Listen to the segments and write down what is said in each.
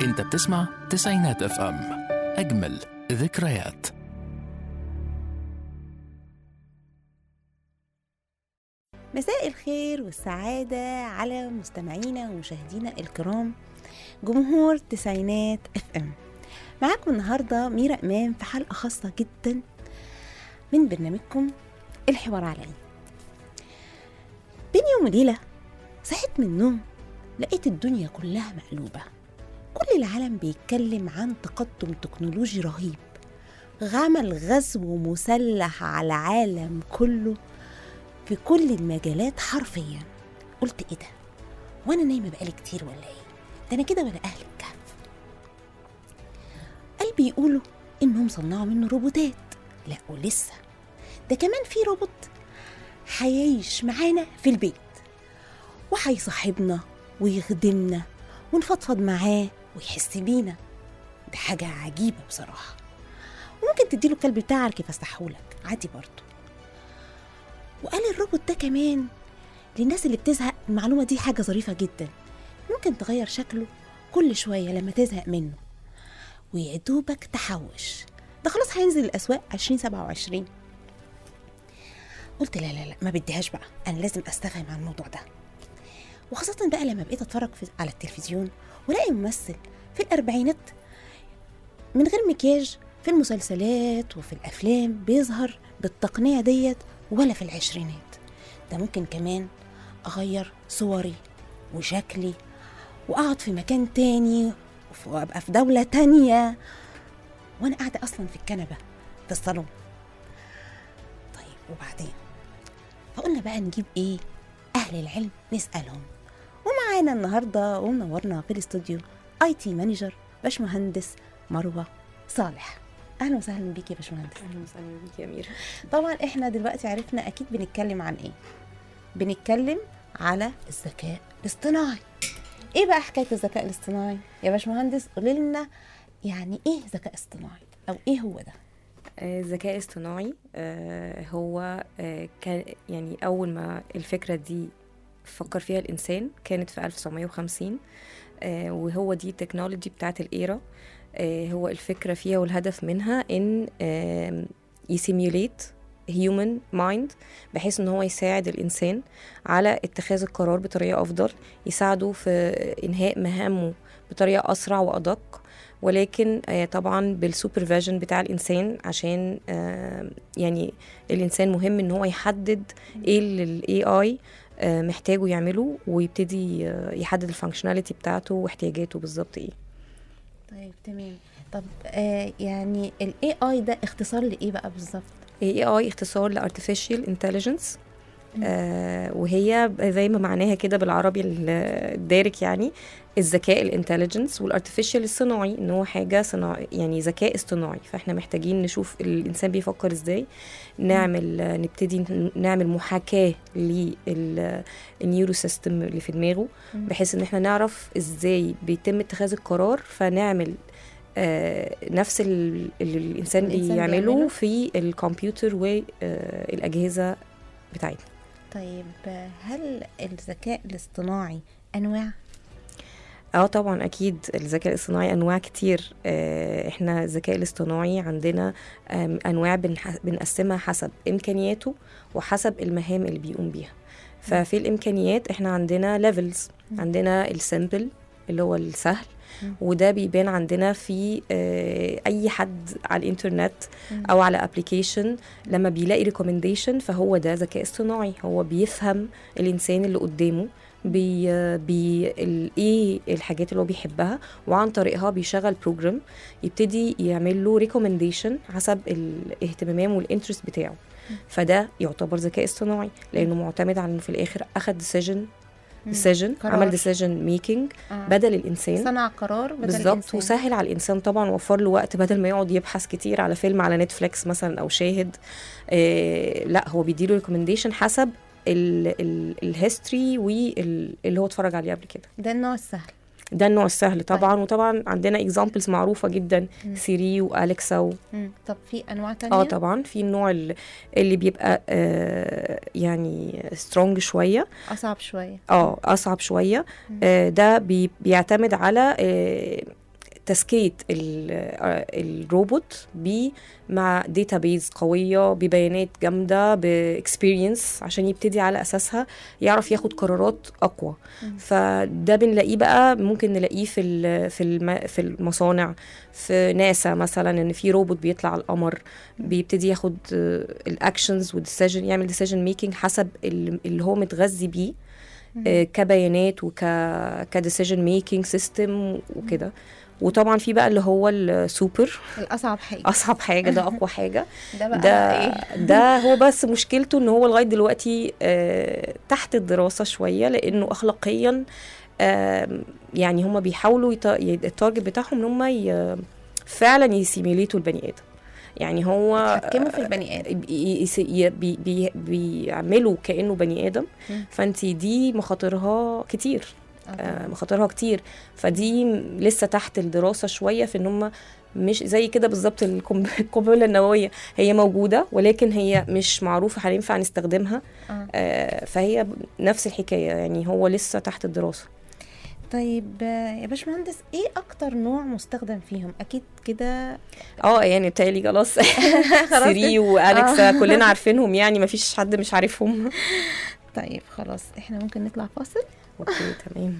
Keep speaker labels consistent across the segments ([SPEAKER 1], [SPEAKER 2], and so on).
[SPEAKER 1] انت بتسمع تسعينات اف ام اجمل ذكريات
[SPEAKER 2] مساء الخير والسعادة على مستمعينا ومشاهدينا الكرام جمهور تسعينات اف ام معاكم النهاردة ميرا إمام في حلقة خاصة جدا من برنامجكم الحوار علي بين يوم وليلة صحيت من النوم لقيت الدنيا كلها مقلوبة كل العالم بيتكلم عن تقدم تكنولوجي رهيب عمل غزو مسلح على العالم كله في كل المجالات حرفيا قلت ايه ده وانا نايمه بقالي كتير ولا ايه ده انا كده ولا اهل الكهف قال بيقولوا انهم صنعوا منه روبوتات لا ولسه ده كمان في روبوت هيعيش معانا في البيت وهيصاحبنا ويخدمنا ونفضفض معاه ويحس بينا ده حاجة عجيبة بصراحة وممكن تديله الكلب بتاعك يفسحهولك عادي برضه وقال الروبوت ده كمان للناس اللي بتزهق المعلومة دي حاجة ظريفة جدا ممكن تغير شكله كل شوية لما تزهق منه ويدوبك تحوش ده خلاص هينزل الأسواق 2027 قلت لا لا لا ما بديهاش بقى أنا لازم أستفهم عن الموضوع ده وخاصة بقى لما بقيت أتفرج في على التلفزيون ولاقي ممثل في الأربعينات من غير مكياج في المسلسلات وفي الأفلام بيظهر بالتقنية ديت ولا في العشرينات ده ممكن كمان أغير صوري وشكلي وأقعد في مكان تاني وأبقى في دولة تانية وأنا قاعدة أصلا في الكنبة في الصالون طيب وبعدين فقلنا بقى نجيب إيه أهل العلم نسألهم ومعانا النهاردة ومنورنا في الاستوديو اي تي مانجر باشمهندس مروة صالح اهلا وسهلا بيك يا باشمهندس
[SPEAKER 3] اهلا وسهلا بيك يا اميره
[SPEAKER 2] طبعا احنا دلوقتي عرفنا اكيد بنتكلم عن ايه بنتكلم على الذكاء الاصطناعي ايه بقى حكايه الذكاء الاصطناعي يا باشمهندس قولي لنا يعني ايه ذكاء اصطناعي او ايه هو ده
[SPEAKER 3] آه، الذكاء الاصطناعي آه، هو آه، كان يعني اول ما الفكره دي فكر فيها الانسان كانت في 1950 آه، وهو دي التكنولوجي بتاعت الايرا آه، هو الفكره فيها والهدف منها ان آم، يسيميوليت هيومن مايند بحيث ان هو يساعد الانسان على اتخاذ القرار بطريقه افضل يساعده في انهاء مهامه بطريقه اسرع وادق ولكن آه، طبعا بالسوبرفيجن بتاع الانسان عشان آه، يعني الانسان مهم ان هو يحدد ايه اللي الاي اي محتاجه يعمله ويبتدي آه، يحدد الفانكشناليتي بتاعته واحتياجاته بالظبط ايه
[SPEAKER 2] طيب تمام طب آه يعني الاي اي ده اختصار لايه بقى بالظبط
[SPEAKER 3] اي اي اختصار لارتفيشال انتليجنس آه وهي زي ما معناها كده بالعربي ال- الدارج يعني الذكاء الانتليجنس والارتفيشال الصناعي ان هو حاجه صناعي يعني ذكاء اصطناعي فاحنا محتاجين نشوف الانسان بيفكر ازاي نعمل آه، نبتدي ن- نعمل محاكاه للنيورو سيستم اللي في دماغه
[SPEAKER 2] مم.
[SPEAKER 3] بحيث ان احنا نعرف ازاي بيتم اتخاذ القرار فنعمل آه نفس ال- اللي الانسان,
[SPEAKER 2] الإنسان
[SPEAKER 3] بيعمله
[SPEAKER 2] بيعمله.
[SPEAKER 3] في الكمبيوتر والاجهزه بتاعتنا
[SPEAKER 2] طيب آه، هل الذكاء الاصطناعي انواع
[SPEAKER 3] اه طبعا اكيد الذكاء الاصطناعي انواع كتير آه احنا الذكاء الاصطناعي عندنا آم، انواع بنح- بنقسمها حسب امكانياته وحسب المهام اللي بيقوم بيها ففي الامكانيات احنا عندنا ليفلز
[SPEAKER 2] مم.
[SPEAKER 3] عندنا السيمبل اللي هو السهل
[SPEAKER 2] مم.
[SPEAKER 3] وده بيبان عندنا في آه، اي حد على الانترنت
[SPEAKER 2] مم.
[SPEAKER 3] او على ابلكيشن لما بيلاقي ريكومنديشن فهو ده ذكاء اصطناعي هو بيفهم الانسان اللي قدامه بي بي ال- ايه الحاجات اللي هو بيحبها وعن طريقها بيشغل بروجرام يبتدي يعمل له ريكومنديشن حسب الاهتمام والانترست بتاعه فده يعتبر ذكاء اصطناعي لانه معتمد على انه في الاخر اخد ديسيجن ديسيجن
[SPEAKER 2] قرار.
[SPEAKER 3] عمل ديسيجن ميكينج
[SPEAKER 2] آه.
[SPEAKER 3] بدل الانسان
[SPEAKER 2] صنع قرار بدل
[SPEAKER 3] بالظبط
[SPEAKER 2] الإنسان.
[SPEAKER 3] وسهل على الانسان طبعا وفر له وقت بدل ما يقعد يبحث كتير على فيلم على نتفليكس مثلا او شاهد آه لا هو بيديله ريكومنديشن حسب الهيستوري واللي هو اتفرج عليه قبل كده
[SPEAKER 2] ده النوع السهل
[SPEAKER 3] ده النوع السهل طبعا وطبعا عندنا اكزامبلز معروفه جدا
[SPEAKER 2] مم.
[SPEAKER 3] سيري واليكسا و...
[SPEAKER 2] مم. طب في انواع تانية
[SPEAKER 3] اه طبعا في النوع ال- اللي بيبقى آه يعني سترونج شويه
[SPEAKER 2] اصعب شويه
[SPEAKER 3] اه اصعب شويه
[SPEAKER 2] مم.
[SPEAKER 3] آه ده بي بيعتمد على آه تسكيت ال- آه، الروبوت ب مع داتابيز قويه ببيانات جامده باكسبيرينس عشان يبتدي على اساسها يعرف ياخد قرارات اقوى فده بنلاقيه بقى ممكن نلاقيه في ال- في الم- في المصانع في ناسا مثلا ان في روبوت بيطلع على القمر بيبتدي ياخد الاكشنز والديسيجن يعمل ديسيجن ميكنج حسب ال- اللي هو متغذي بيه آه، كبيانات وك كديسيجن ميكنج سيستم وكده وطبعا في بقى اللي هو السوبر
[SPEAKER 2] الاصعب حاجه
[SPEAKER 3] اصعب حاجه ده اقوى حاجه
[SPEAKER 2] ده بقى
[SPEAKER 3] ده
[SPEAKER 2] ايه
[SPEAKER 3] ده هو بس مشكلته ان هو لغايه دلوقتي آه، تحت الدراسه شويه لانه اخلاقيا آم، يعني هم بيحاولوا يط- ي- التارجت بتاعهم ان هم ي- فعلا يسيميليتوا البني ادم يعني هو
[SPEAKER 2] يتحكموا في البني ادم
[SPEAKER 3] بي- يس- ي- بي بي بيعملوا كانه بني ادم
[SPEAKER 2] مم.
[SPEAKER 3] فانت دي مخاطرها كتير آه، مخاطرها كتير فدي م- لسه تحت الدراسه شويه في ان هم مش زي كده بالظبط القنب- القنبله النوويه هي موجوده ولكن هي مش معروفه هينفع نستخدمها
[SPEAKER 2] آه.
[SPEAKER 3] آه، فهي ب- نفس الحكايه يعني هو لسه تحت الدراسه
[SPEAKER 2] طيب آه، يا باشمهندس ايه اكتر نوع مستخدم فيهم اكيد كده
[SPEAKER 3] اه يعني بتهيألي خلاص سيري واليكسا كلنا عارفينهم يعني ما فيش حد مش عارفهم
[SPEAKER 2] طيب خلاص احنا ممكن نطلع فاصل
[SPEAKER 3] اوكي تمام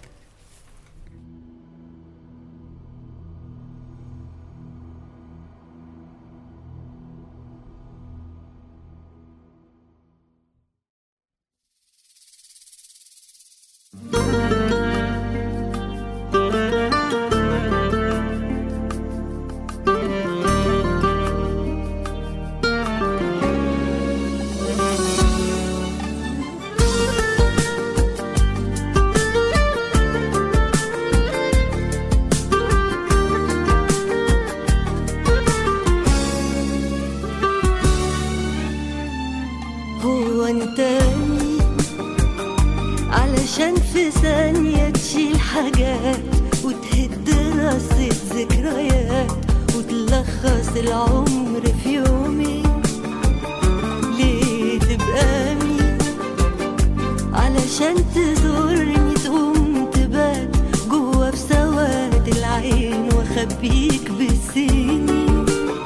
[SPEAKER 4] هو انت مين علشان في ثانية تشيل حاجات وتهد راسة ذكريات وتلخص العمر في يومين ليه تبقى مين علشان تزورني تقوم تبات جوا في سواد العين واخبيك بالسنين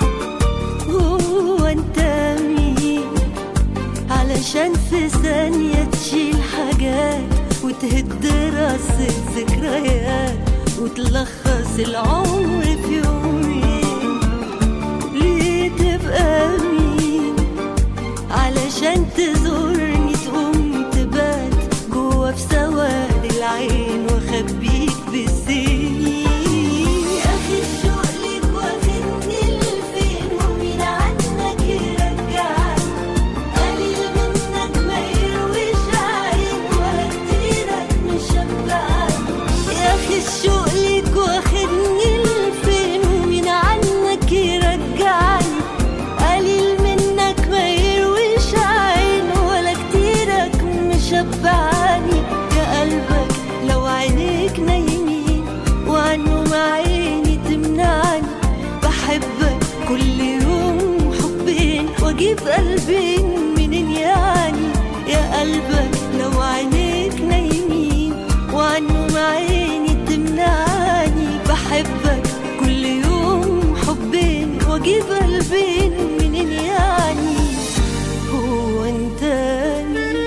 [SPEAKER 4] هو انت مين علشان في ثانية تشيل حاجات وتهد راس الذكريات وتلخص العمر في يومين ليه تبقى مين علشان تزورني تقوم تبات جوا في سواد العين واخبيك بالسنين يا اخي الشوق ليك واخدني لفين ومين عنك يرجعني قليل منك ما يرويش عين ولا كتيرك مشبعني يا اخي الشوق ليك واخدني لفين ومين عنك يرجعني قليل منك ما يرويش عين ولا كتيرك مشبعني يا قلبك لو عينيك نايمين وعنهم عيني تمنعني بحبك كل يوم حبين واجيب قلبين منين يعني يا قلبك لو عينيك نايمين وعنهم عيني تمنعني بحبك كل يوم حبين واجيب قلبين منين يعني هو انت مين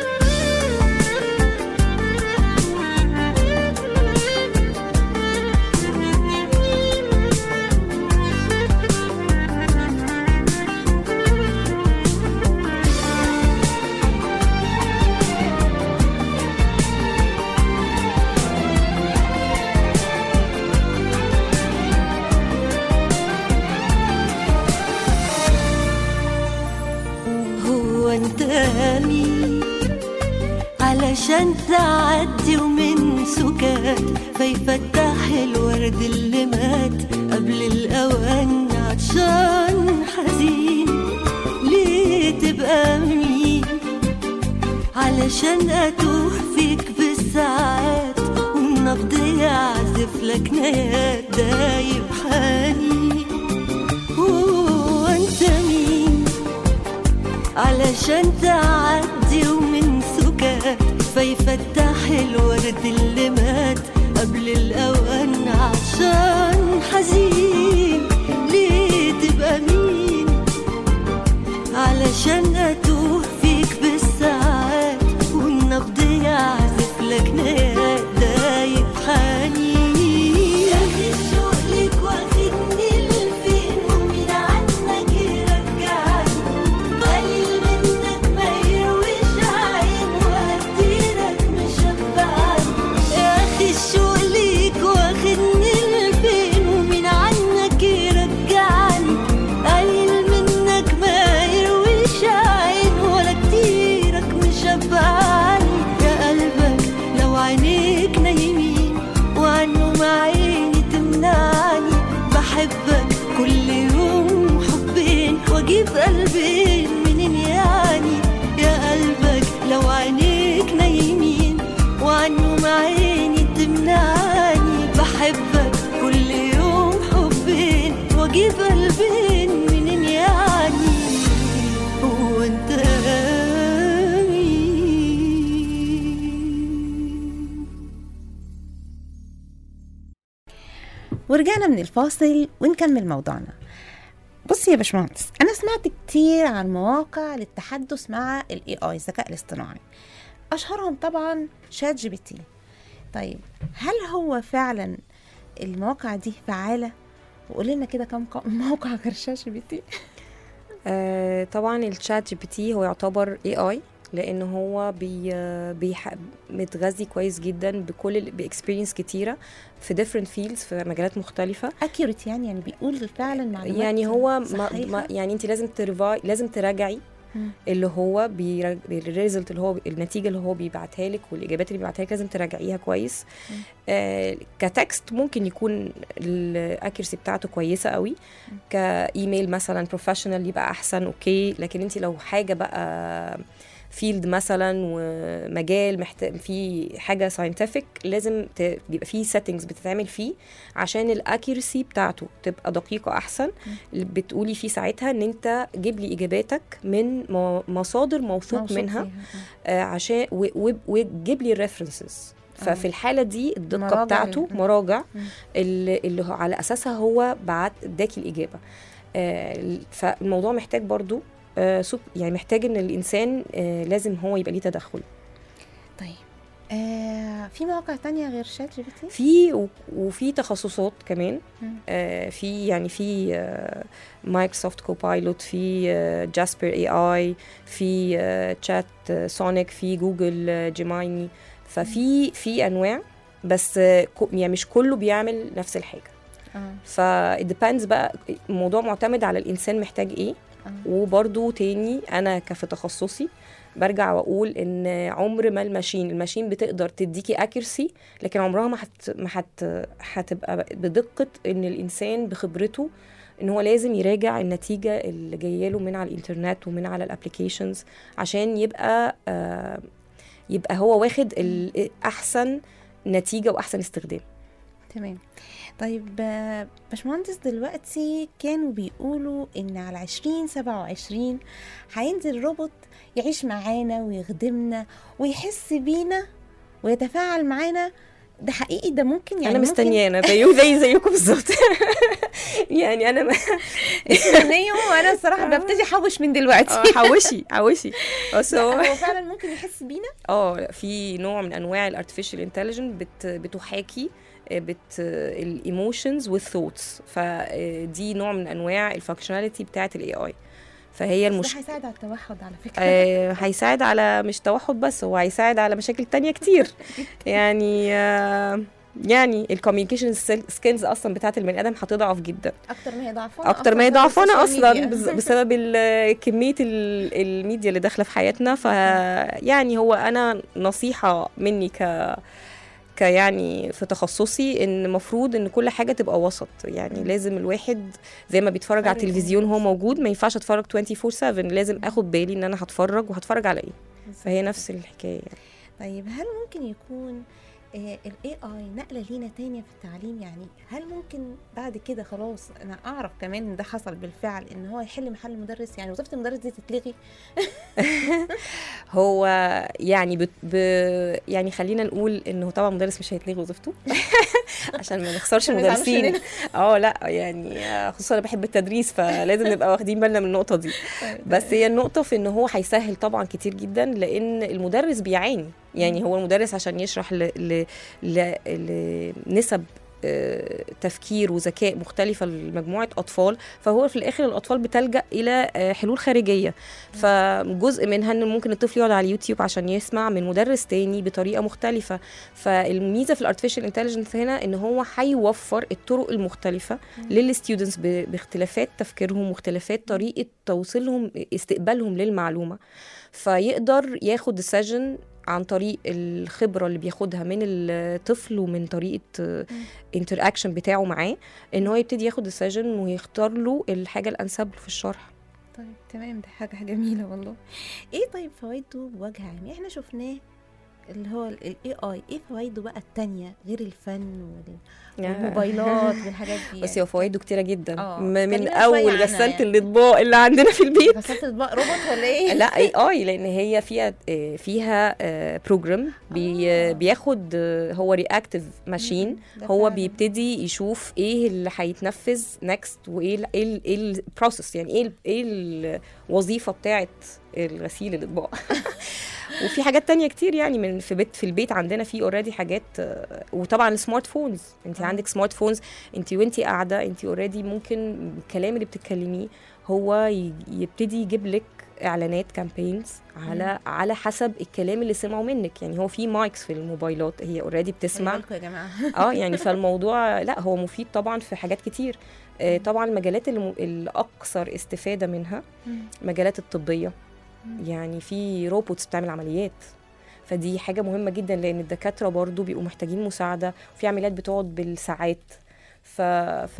[SPEAKER 4] هو انت مين علشان تعدي ومن سكات فيفتح الورد اللي مات قبل الاوان عطشان حزين ليه تبقى مين علشان اتوه فيك بالساعات والنبض يعزف لك نيات دايب حنين هو انت مين علشان تعدي ومن سكات فيفتح الورد اللي مات قبل الأوان عشان حزين ليه تبقى مين علشان أتوه فيك بالساعات والنبض يعزف لك نهاية دايب حنين يا أخي الشوق ليك واخدني لفين ومين عنك يرجعني قليل منك ما يرويش عين وهديلك مشبعني يا أخي الشوق ليك واخدني لفين ومين عنك يرجعني قليل منك ما يرويش عين ولا كتيرك مشبعني يا قلبك لو عينيك نايمين وعنه ما عيني تمنعني بحبك كل يوم حبين واجيب قلبين منين يعني يا قلبك لو عينيك نايمين وعنه ما عيني تمنعني بحبك كل يوم حبين واجيب قلبين منين يعني هو انت مين
[SPEAKER 2] ورجعنا من الفاصل ونكمل موضوعنا بصي يا باشمهندس انا سمعت كتير عن مواقع للتحدث مع الاي اي الذكاء الاصطناعي اشهرهم طبعا شات جي بي تي طيب هل هو فعلا المواقع دي فعاله وقول لنا كده كم ق- موقع غير شات جي بي تي
[SPEAKER 3] آه طبعا الشات جي بي تي هو يعتبر اي اي لان هو بي بيح متغذي كويس جدا بكل باكسبيرينس كتيره في different fields في مجالات مختلفه
[SPEAKER 2] اكيوريت يعني يعني بيقول فعلا معلومات
[SPEAKER 3] يعني هو ما
[SPEAKER 2] صحيحة؟
[SPEAKER 3] ما يعني انت لازم ترفاي لازم تراجعي
[SPEAKER 2] مم.
[SPEAKER 3] اللي هو الريزلت اللي هو النتيجه اللي هو بيبعتها لك والاجابات اللي بيبعتها لك لازم تراجعيها كويس آه كتكست ممكن يكون الاكيرسي بتاعته كويسه قوي كايميل مثلا بروفيشنال يبقى احسن اوكي لكن انت لو حاجه بقى فيلد مثلا ومجال محتاج في حاجه ساينتفك لازم ت- بيبقى فيه سيتنجز بتتعمل فيه عشان الاكيرسي بتاعته تبقى دقيقه احسن اللي بتقولي فيه ساعتها ان انت جيب لي اجاباتك من م- مصادر موثوق
[SPEAKER 2] موثوق
[SPEAKER 3] منها
[SPEAKER 2] فيها.
[SPEAKER 3] آه، عشان و- و- وتجيب لي الريفرنسز ففي الحاله دي الدقه
[SPEAKER 2] مراجع
[SPEAKER 3] بتاعته
[SPEAKER 2] ال-
[SPEAKER 3] مراجع
[SPEAKER 2] مم.
[SPEAKER 3] اللي, اللي هو على اساسها هو بعت اداكي الاجابه آه، فالموضوع محتاج برضو آه، سوب- يعني محتاج ان الانسان آه، لازم هو يبقى ليه تدخل
[SPEAKER 2] طيب آه في مواقع تانية غير شات جي بي تي
[SPEAKER 3] في و- وفي تخصصات كمان
[SPEAKER 2] مم.
[SPEAKER 3] آه، في يعني في مايكروسوفت كوبايلوت في جاسبر اي اي في تشات سونيك في جوجل جيمايني ففي في انواع بس آه، كو- يعني مش كله بيعمل نفس الحاجه
[SPEAKER 2] اه
[SPEAKER 3] ف it depends بقى الموضوع معتمد على الانسان محتاج ايه
[SPEAKER 2] آه.
[SPEAKER 3] وبرضو تاني انا كفي تخصصي برجع واقول ان عمر ما الماشين الماشين بتقدر تديكي اكيرسي لكن عمرها ما هت ما هت هتبقى بدقه ان الانسان بخبرته ان هو لازم يراجع النتيجه اللي جايه له من على الانترنت ومن على الابلكيشنز عشان يبقى آه يبقى هو واخد ال- احسن نتيجه واحسن استخدام
[SPEAKER 2] تمام طيب آه، باشمهندس دلوقتي كانوا بيقولوا ان على عشرين سبعة وعشرين هينزل روبوت يعيش معانا ويخدمنا ويحس بينا ويتفاعل معانا ده حقيقي ده ممكن يعني
[SPEAKER 3] انا
[SPEAKER 2] ممكن
[SPEAKER 3] مستنياه انا زيه زي زيكم بالظبط يعني انا ما-
[SPEAKER 2] مستنيه وانا الصراحه ببتدي احوش من دلوقتي
[SPEAKER 3] آه، حوشي حوشي بس هو
[SPEAKER 2] هو فعلا ممكن يحس بينا
[SPEAKER 3] اه لا، في نوع من انواع الارتفيشال انتليجنت بت بتحاكي آه، بت الايموشنز والثوتس فدي نوع من انواع الفانكشناليتي بتاعه الاي اي فهي
[SPEAKER 2] بس
[SPEAKER 3] المش
[SPEAKER 2] ده هيساعد على التوحد على فكره
[SPEAKER 3] آه، هيساعد على مش توحد بس هو هيساعد على مشاكل تانية كتير يعني آه، يعني الكوميونيكيشن سكيلز اصلا بتاعت البني ادم هتضعف جدا
[SPEAKER 2] اكتر ما هي ضعفانه
[SPEAKER 3] اكتر ما هي
[SPEAKER 2] بسبب
[SPEAKER 3] ضعفانه
[SPEAKER 2] السوشيال
[SPEAKER 3] اصلا
[SPEAKER 2] ميديا.
[SPEAKER 3] بس- بسبب ال- كميه ال- الميديا اللي داخله في حياتنا ف يعني هو انا نصيحه مني ك كيعني في تخصصي ان المفروض ان كل حاجه تبقى وسط يعني
[SPEAKER 2] مم.
[SPEAKER 3] لازم الواحد زي ما بيتفرج على
[SPEAKER 2] فرق
[SPEAKER 3] التلفزيون هو موجود ما ينفعش اتفرج 24 7 لازم اخد بالي ان انا هتفرج وهتفرج على ايه فهي نفس الحكايه يعني.
[SPEAKER 2] طيب هل ممكن يكون الاي اي نقله لينا تانية في التعليم يعني هل ممكن بعد كده خلاص انا اعرف كمان ان ده حصل بالفعل ان هو يحل محل المدرس يعني وظيفه المدرس دي تتلغي
[SPEAKER 3] هو يعني بت ب... يعني خلينا نقول انه طبعا المدرس مش هيتلغي وظيفته عشان ما نخسرش
[SPEAKER 2] ما يزعلوش
[SPEAKER 3] المدرسين
[SPEAKER 2] مننا.
[SPEAKER 3] اه لا يعني آه، خصوصا انا بحب التدريس فلازم نبقى واخدين بالنا من النقطه دي بس هي النقطه في ان هو هيسهل طبعا كتير جدا لان المدرس بيعاني يعني هو المدرس عشان يشرح ل... ل... ل... لنسب آه، تفكير وذكاء مختلفة لمجموعة أطفال فهو في الآخر الأطفال بتلجأ إلى آه، حلول خارجية فجزء منها إن ممكن الطفل يقعد على اليوتيوب عشان يسمع من مدرس تاني بطريقة مختلفة فالميزة في الارتفيشال انتليجنس هنا إن هو هيوفر الطرق المختلفة للستودنتس باختلافات تفكيرهم واختلافات طريقة توصيلهم استقبالهم للمعلومة فيقدر ياخد ديسيجن عن طريق الخبره اللي بياخدها من الطفل ومن طريقه انتر اكشن بتاعه معاه ان هو يبتدي ياخد ديسيجن ويختار له الحاجه الانسب له في الشرح
[SPEAKER 2] طيب تمام ده حاجه جميله والله ايه طيب فوائده بوجه عام احنا شفناه اللي هو الاي اي ايه فوائده بقى التانية غير الفن وال- والموبايلات والحاجات دي
[SPEAKER 3] بس هو فوائده كتيره جدا
[SPEAKER 2] آه،
[SPEAKER 3] م- من
[SPEAKER 2] كلمينا شوية
[SPEAKER 3] اول
[SPEAKER 2] عنها
[SPEAKER 3] غساله
[SPEAKER 2] يعني.
[SPEAKER 3] الاطباق اللي عندنا في البيت
[SPEAKER 2] غسالة اطباق روبوت ولا ايه؟
[SPEAKER 3] لا اي اي لان هي فيها آه، فيها بروجرام بي
[SPEAKER 2] آه.
[SPEAKER 3] بياخد آه، هو رياكتيف ماشين
[SPEAKER 2] ده
[SPEAKER 3] هو
[SPEAKER 2] فعلاً.
[SPEAKER 3] بيبتدي يشوف ايه اللي هيتنفذ نكست وايه ال- ايه ال- ايه البروسيس يعني ايه ال- ايه الوظيفه بتاعه الغسيل الاطباق وفي حاجات تانية كتير يعني من في بيت في البيت عندنا في اوريدي حاجات آه، وطبعا السمارت فونز انت
[SPEAKER 2] آه.
[SPEAKER 3] عندك سمارت فونز انت وانت قاعده انت اوريدي ممكن الكلام اللي بتتكلميه هو ي- يبتدي يجيب لك اعلانات كامبينز على على حسب الكلام اللي سمعوا منك يعني هو في مايكس في الموبايلات هي اوريدي بتسمع
[SPEAKER 2] لكم يا جماعه
[SPEAKER 3] اه يعني فالموضوع لا هو مفيد طبعا في حاجات كتير آه، طبعا المجالات الم- الاكثر استفاده منها مجالات الطبيه يعني في روبوتس بتعمل عمليات فدي حاجه مهمه جدا لان الدكاتره برضو بيبقوا محتاجين مساعده في عمليات بتقعد بالساعات ف ف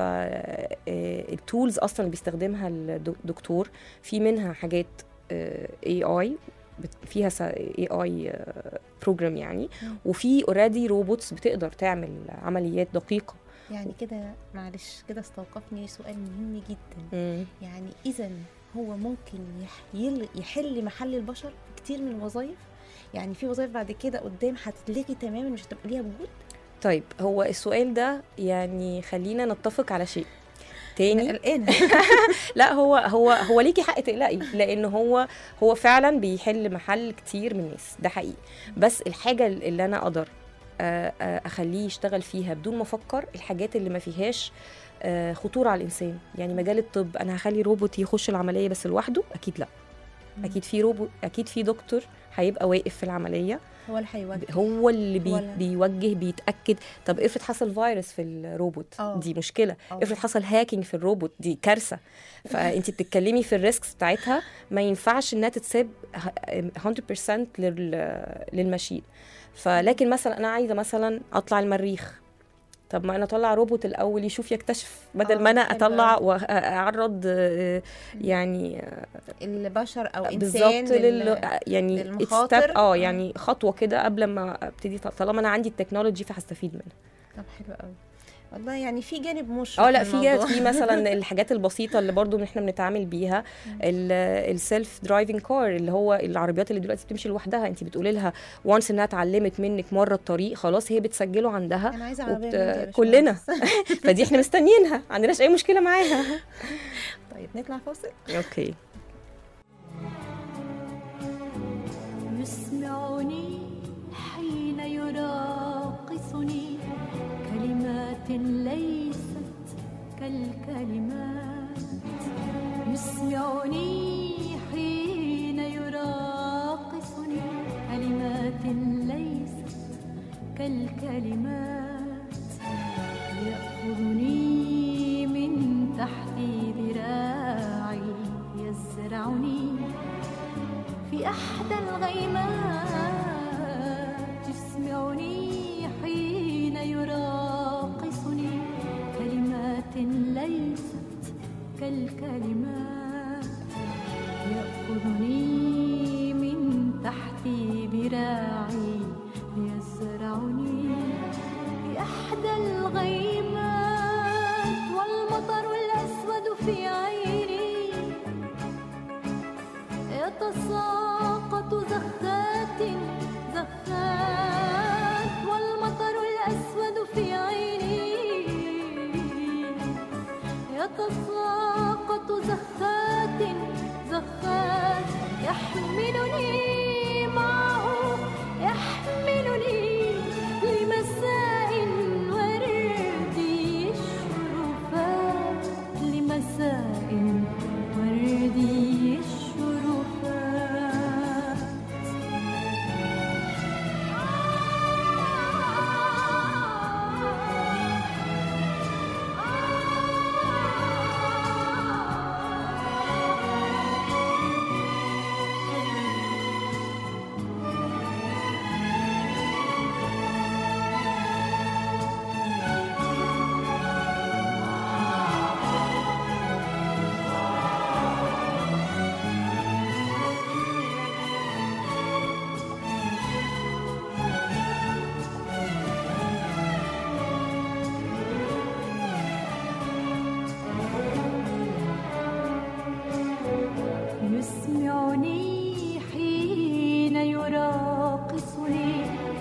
[SPEAKER 3] التولز اصلا اللي بيستخدمها الدكتور في منها حاجات اي اي فيها اي اي بروجرام يعني
[SPEAKER 2] مم.
[SPEAKER 3] وفي اوريدي روبوتس بتقدر تعمل عمليات دقيقه
[SPEAKER 2] يعني كده معلش كده استوقفني سؤال مهم جدا يعني اذا هو ممكن يح- يل- يحل محل البشر في كتير من الوظائف يعني في وظائف بعد كده قدام هتتلغي تماما مش هتبقى ليها وجود
[SPEAKER 3] طيب هو السؤال ده يعني خلينا نتفق على شيء
[SPEAKER 2] انا
[SPEAKER 3] تاني
[SPEAKER 2] قلقانه
[SPEAKER 3] لا هو هو هو ليكي حق تقلقي لان هو هو فعلا بيحل محل كتير من الناس ده حقيقي بس الحاجه اللي انا اقدر آه، آه، اخليه يشتغل فيها بدون ما افكر الحاجات اللي ما فيهاش آه، خطوره على الانسان يعني مجال الطب انا هخلي روبوت يخش العمليه بس لوحده اكيد لا اكيد في روبوت اكيد في دكتور هيبقى واقف في العمليه
[SPEAKER 2] هو اللي هيواجه
[SPEAKER 3] هو اللي بي
[SPEAKER 2] ولا-
[SPEAKER 3] بيوجه بيتاكد طب افرض حصل فيروس في الروبوت
[SPEAKER 2] آه.
[SPEAKER 3] دي مشكله
[SPEAKER 2] آه.
[SPEAKER 3] افرض حصل هاكينج في الروبوت دي كارثه فانت بتتكلمي في الريسكس بتاعتها ما ينفعش انها تتساب ه- 100% لل للماشين فلكن مثلا انا عايزه مثلا اطلع المريخ طب ما انا اطلع روبوت الاول يشوف يكتشف بدل
[SPEAKER 2] آه،
[SPEAKER 3] ما انا
[SPEAKER 2] حلو
[SPEAKER 3] اطلع
[SPEAKER 2] أوي.
[SPEAKER 3] واعرض آه، يعني آه،
[SPEAKER 2] البشر او انسان
[SPEAKER 3] بالظبط لل...
[SPEAKER 2] لل-
[SPEAKER 3] يعني
[SPEAKER 2] للمخاطر.
[SPEAKER 3] step- اه
[SPEAKER 2] آه.
[SPEAKER 3] يعني خطوه كده قبل ما ابتدي طالما انا عندي التكنولوجي فهستفيد منها
[SPEAKER 2] طب حلو قوي والله يعني في جانب مشرق
[SPEAKER 3] اه لا
[SPEAKER 2] من
[SPEAKER 3] في جات
[SPEAKER 2] الموضوع.
[SPEAKER 3] في مثلا الحاجات البسيطه اللي برضو ان احنا بنتعامل بيها السيلف درايفنج كار اللي هو العربيات اللي دلوقتي بتمشي لوحدها انت بتقولي لها وانس انها اتعلمت منك مره الطريق خلاص هي بتسجله عندها
[SPEAKER 2] انا عايزه عربيه
[SPEAKER 3] وبت...
[SPEAKER 2] من دي يا باشمهندس.
[SPEAKER 3] كلنا فدي احنا مستنيينها ما عندناش اي مشكله معاها
[SPEAKER 2] طيب نطلع فاصل
[SPEAKER 3] اوكي
[SPEAKER 4] يسمعني حين يراقصني كلمات ليست كالكلمات يسمعني حين يراقصني كلمات ليست كالكلمات يأخذني من تحت ذراعي يزرعني في أحدى الغيمات يسمعني حين يراقصني كلمات ليست كالكلمات يأخذني من تحت ذراعي يزرعني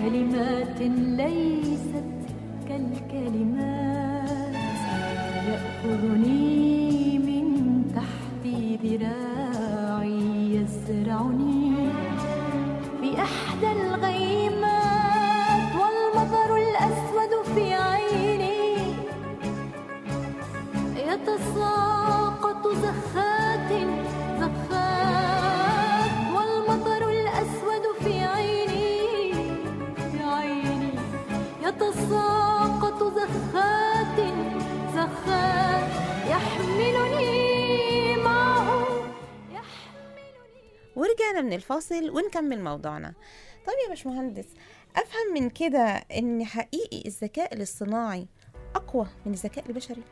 [SPEAKER 4] كلمات ليست كالكلمات يأخذني من تحت ذراعي يزرعني في إحدى الغيمات والمطر الأسود في عيني يتساقط زخات زخات والمطر الأسود في عيني في عيني يتساقط زخات زخات يحملني معه يحملني
[SPEAKER 2] ورجعنا من الفاصل ونكمل موضوعنا طب يا باشمهندس افهم من كده ان حقيقي الذكاء الاصطناعي اقوى من الذكاء البشري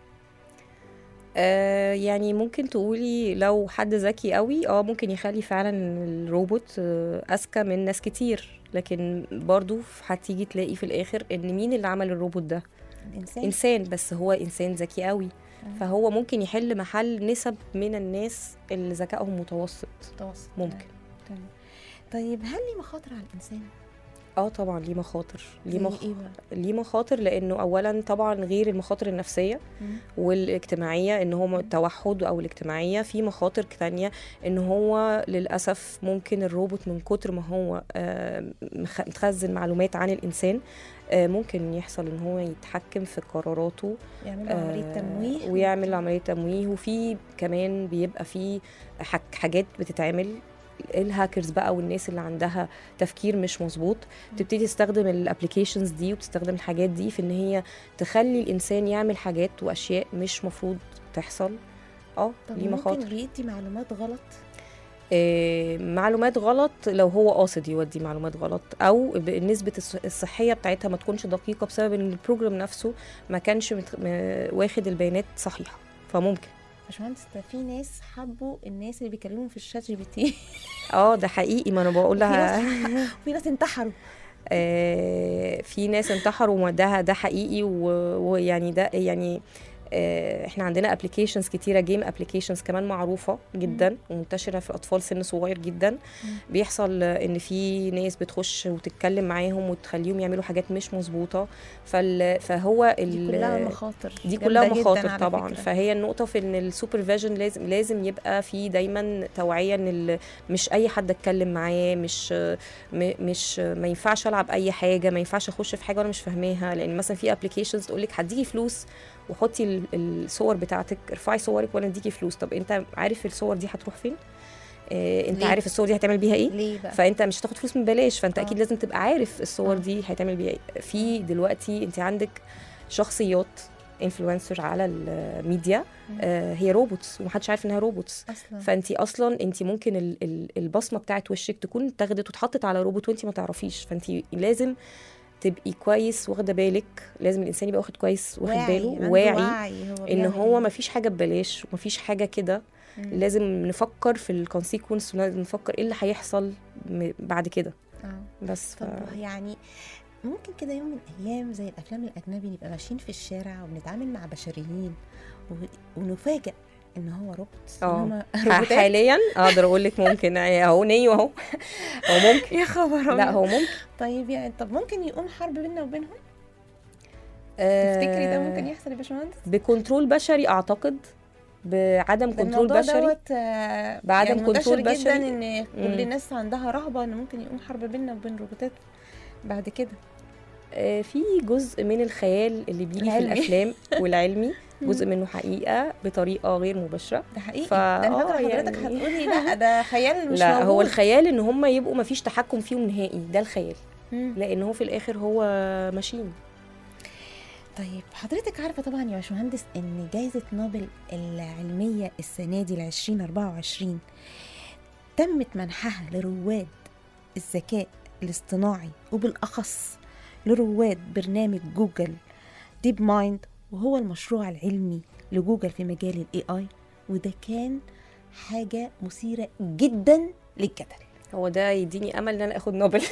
[SPEAKER 3] آه يعني ممكن تقولي لو حد ذكي قوي اه ممكن يخلي فعلا الروبوت آه اذكى من ناس كتير لكن برضو هتيجي تلاقي في الاخر ان مين اللي عمل الروبوت ده
[SPEAKER 2] الانسان
[SPEAKER 3] انسان بس هو انسان ذكي قوي فهو ممكن يحل محل نسب من الناس اللي ذكائهم متوسط
[SPEAKER 2] متوسط
[SPEAKER 3] ممكن
[SPEAKER 2] تمام. طيب هل لي مخاطر على الانسان
[SPEAKER 3] اه طبعا ليه مخاطر ليه
[SPEAKER 2] زي
[SPEAKER 3] مخ...
[SPEAKER 2] ايه بقى
[SPEAKER 3] ليه مخاطر لانه اولا طبعا غير المخاطر النفسيه
[SPEAKER 2] مم.
[SPEAKER 3] والاجتماعيه ان هو التوحد او الاجتماعيه في مخاطر تانية ان هو للاسف ممكن الروبوت من كتر ما هو آه، مخ- مخزن معلومات عن الانسان آه، ممكن يحصل ان هو يتحكم في قراراته
[SPEAKER 2] يعملوا عمليه
[SPEAKER 3] آه،
[SPEAKER 2] تمويه
[SPEAKER 3] ويعمل عمليه تمويه وفي كمان بيبقى في حك- حاجات بتتعمل الهاكرز بقى والناس اللي عندها تفكير مش مظبوط بتبتدي تستخدم الابلكيشنز دي وبتستخدم الحاجات دي في ان هي تخلي الانسان يعمل حاجات واشياء مش مفروض تحصل اه
[SPEAKER 2] طب
[SPEAKER 3] ليه
[SPEAKER 2] ممكن
[SPEAKER 3] مخاطر
[SPEAKER 2] بيدي معلومات غلط
[SPEAKER 3] آه معلومات غلط لو هو قاصد يودي معلومات غلط او ب- نسبه الص- الصحيه بتاعتها ما تكونش دقيقه بسبب ان البروجرام نفسه ما كانش متخ... م- واخد البيانات صحيحه فممكن
[SPEAKER 2] باشمهندس ده في ناس حبوا الناس اللي بيكلموا في الشات جي بي تي
[SPEAKER 3] اه ده حقيقي ما انا بقول
[SPEAKER 2] في
[SPEAKER 3] لها
[SPEAKER 2] ناس في ناس انتحروا
[SPEAKER 3] آه، في ناس انتحروا وما ده ده حقيقي و- ويعني ده يعني آه، احنا عندنا ابلكيشنز كتيره جيم ابلكيشنز كمان معروفه جدا ومنتشره في اطفال سن صغير جدا بيحصل آه، ان في ناس بتخش وتتكلم معاهم وتخليهم يعملوا حاجات مش مظبوطه فال فهو
[SPEAKER 2] دي
[SPEAKER 3] ال-
[SPEAKER 2] كلها مخاطر
[SPEAKER 3] دي
[SPEAKER 2] جامدة
[SPEAKER 3] كلها
[SPEAKER 2] جداً
[SPEAKER 3] مخاطر
[SPEAKER 2] على
[SPEAKER 3] طبعا
[SPEAKER 2] فكرة.
[SPEAKER 3] فهي النقطه في ان السوبرفيجن لازم لازم يبقى في دايما توعيه ان ال- مش اي حد اتكلم معاه مش م- مش ما ينفعش العب اي حاجه ما ينفعش اخش في حاجه وانا مش فاهماها لان مثلا في ابلكيشنز تقول لك هديكي فلوس وحطي ال- الصور بتاعتك ارفعي صورك وانا اديكي فلوس طب انت عارف الصور دي هتروح فين آه انت
[SPEAKER 2] ليه؟
[SPEAKER 3] عارف الصور دي هتعمل بيها ايه
[SPEAKER 2] ليه بقى
[SPEAKER 3] فانت مش هتاخد فلوس من بلاش فانت
[SPEAKER 2] آه.
[SPEAKER 3] اكيد لازم تبقى عارف الصور
[SPEAKER 2] آه.
[SPEAKER 3] دي هيتعمل بيها ايه في دلوقتي انت عندك شخصيات انفلونسر على الميديا آه هي روبوتس ومحدش عارف انها روبوتس
[SPEAKER 2] اصلا
[SPEAKER 3] فانت اصلا انت ممكن ال- ال- البصمه بتاعت وشك تكون اتاخدت واتحطت على روبوت وانت ما تعرفيش فانت لازم تبقي كويس واخده بالك لازم الانسان يبقى واخد كويس واخد باله
[SPEAKER 2] عنده
[SPEAKER 3] واعي
[SPEAKER 2] وعي هو
[SPEAKER 3] ان
[SPEAKER 2] بيعمل
[SPEAKER 3] هو
[SPEAKER 2] إيه.
[SPEAKER 3] ما فيش حاجه ببلاش وما فيش حاجه كده
[SPEAKER 2] مم.
[SPEAKER 3] لازم نفكر في الكونسيكونس ولازم نفكر ايه اللي هيحصل م- بعد كده
[SPEAKER 2] آه.
[SPEAKER 3] بس ف...
[SPEAKER 2] طب يعني ممكن كده يوم من الايام زي الافلام الاجنبي نبقى ماشيين في الشارع وبنتعامل مع بشريين و- ونفاجئ ان هو روبوت إن
[SPEAKER 3] اه
[SPEAKER 2] هما
[SPEAKER 3] ح-
[SPEAKER 2] روبوتات
[SPEAKER 3] حاليا اقدر اقول لك ممكن اهو نيو اهو هو ممكن
[SPEAKER 2] يا خبر
[SPEAKER 3] لا
[SPEAKER 2] أبيض.
[SPEAKER 3] هو ممكن
[SPEAKER 2] طيب يعني طب ممكن يقوم حرب بيننا وبينهم
[SPEAKER 3] آه،
[SPEAKER 2] تفتكري ده ممكن يحصل يا باشمهندس
[SPEAKER 3] بكنترول بشري اعتقد بعدم
[SPEAKER 2] ده
[SPEAKER 3] كنترول
[SPEAKER 2] الموضوع
[SPEAKER 3] بشري
[SPEAKER 2] دوت آه،
[SPEAKER 3] بعدم
[SPEAKER 2] يعني منتشر
[SPEAKER 3] كنترول
[SPEAKER 2] جدا
[SPEAKER 3] بشري.
[SPEAKER 2] ان كل
[SPEAKER 3] مم.
[SPEAKER 2] الناس عندها رهبه ان ممكن يقوم حرب بيننا وبين روبوتات بعد كده
[SPEAKER 3] آه، في جزء من الخيال اللي بيجي في
[SPEAKER 2] العلمي.
[SPEAKER 3] الافلام والعلمي جزء منه حقيقه بطريقه غير مباشره
[SPEAKER 2] ده حقيقي
[SPEAKER 3] فا-
[SPEAKER 2] ده انا فاكره
[SPEAKER 3] آه،
[SPEAKER 2] حضرتك
[SPEAKER 3] يعني-
[SPEAKER 2] هتقولي لا ده خيال مش
[SPEAKER 3] لا
[SPEAKER 2] موجود.
[SPEAKER 3] هو الخيال ان هم يبقوا ما فيش تحكم فيهم نهائي ده الخيال
[SPEAKER 2] مم.
[SPEAKER 3] لان هو في الاخر هو ماشين
[SPEAKER 2] طيب حضرتك عارفه طبعا يا باشمهندس ان جائزه نوبل العلميه السنه دي ل 2024 تمت منحها لرواد الذكاء الاصطناعي وبالاخص لرواد برنامج جوجل ديب مايند وهو المشروع العلمي لجوجل في مجال الاي اي وده كان حاجه مثيره جدا للجدل
[SPEAKER 3] هو ده يديني امل ان انا اخد نوبل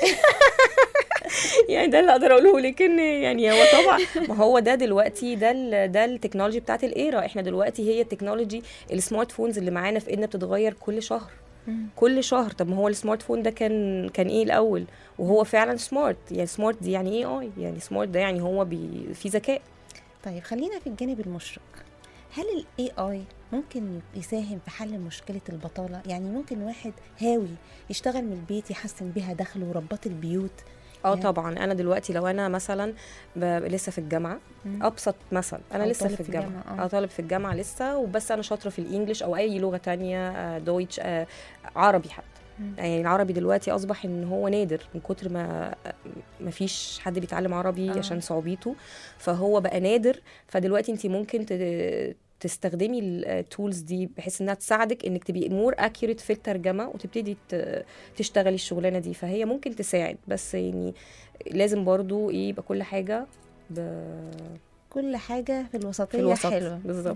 [SPEAKER 3] يعني ده اللي اقدر اقوله لك ان يعني هو طبعا ما هو ده دلوقتي ده ال ده التكنولوجي بتاعت الايرا احنا دلوقتي هي التكنولوجي السمارت فونز اللي معانا في ايدنا بتتغير كل شهر
[SPEAKER 2] مم.
[SPEAKER 3] كل شهر طب ما هو السمارت فون ده كان كان ايه الاول وهو فعلا سمارت يعني سمارت دي يعني ايه اي يعني سمارت ده يعني هو بي في ذكاء
[SPEAKER 2] طيب خلينا في الجانب المشرق هل الاي اي ممكن يساهم في حل مشكله البطاله يعني ممكن واحد هاوي يشتغل من البيت يحسن بيها دخله ورباط البيوت
[SPEAKER 3] اه
[SPEAKER 2] يعني-
[SPEAKER 3] طبعا انا دلوقتي لو انا مثلا ب... لسه في الجامعه
[SPEAKER 2] مم.
[SPEAKER 3] ابسط مثل انا
[SPEAKER 2] أو
[SPEAKER 3] لسه
[SPEAKER 2] طالب
[SPEAKER 3] في
[SPEAKER 2] في
[SPEAKER 3] الجامعه
[SPEAKER 2] الجامعة، آه.
[SPEAKER 3] اه طالب في الجامعه لسه وبس انا شاطره في الانجليش او اي لغه تانية آه، دويتش آه، عربي حتى
[SPEAKER 2] مم.
[SPEAKER 3] يعني العربي دلوقتي اصبح ان هو نادر من كتر ما ما فيش حد بيتعلم عربي
[SPEAKER 2] آه.
[SPEAKER 3] آه. عشان صعوبيته فهو بقى نادر فدلوقتي انت ممكن ت- تستخدمي التولز دي بحيث انها تساعدك انك تبقي مور اكيوريت في الترجمه وتبتدي ت- تشتغلي الشغلانه دي فهي ممكن تساعد بس يعني لازم برضو ايه يبقى كل حاجه ب...
[SPEAKER 2] كل حاجه في الوسطيه
[SPEAKER 3] في الوسط
[SPEAKER 2] حلوه
[SPEAKER 3] بالظبط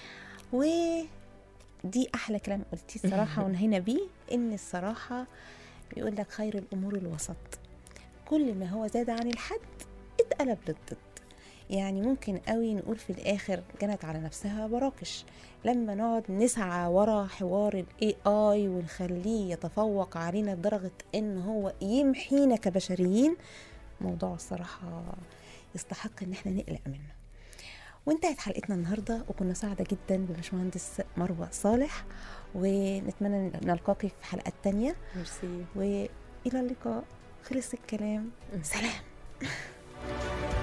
[SPEAKER 2] ودي احلى كلام قلتيه الصراحه ونهينا بيه ان الصراحه بيقول لك خير الامور الوسط كل ما هو زاد عن الحد اتقلب للضد يعني ممكن قوي نقول في الاخر جنت على نفسها براكش لما نقعد نسعى ورا حوار الاي اي ونخليه يتفوق علينا لدرجه ان هو يمحينا كبشريين موضوع الصراحه يستحق ان احنا نقلق منه وانتهت حلقتنا النهارده وكنا سعدة جدا بباشمهندس مروة صالح ونتمنى نلقاكي في حلقات تانية
[SPEAKER 3] ميرسي
[SPEAKER 2] والى اللقاء خلص الكلام سلام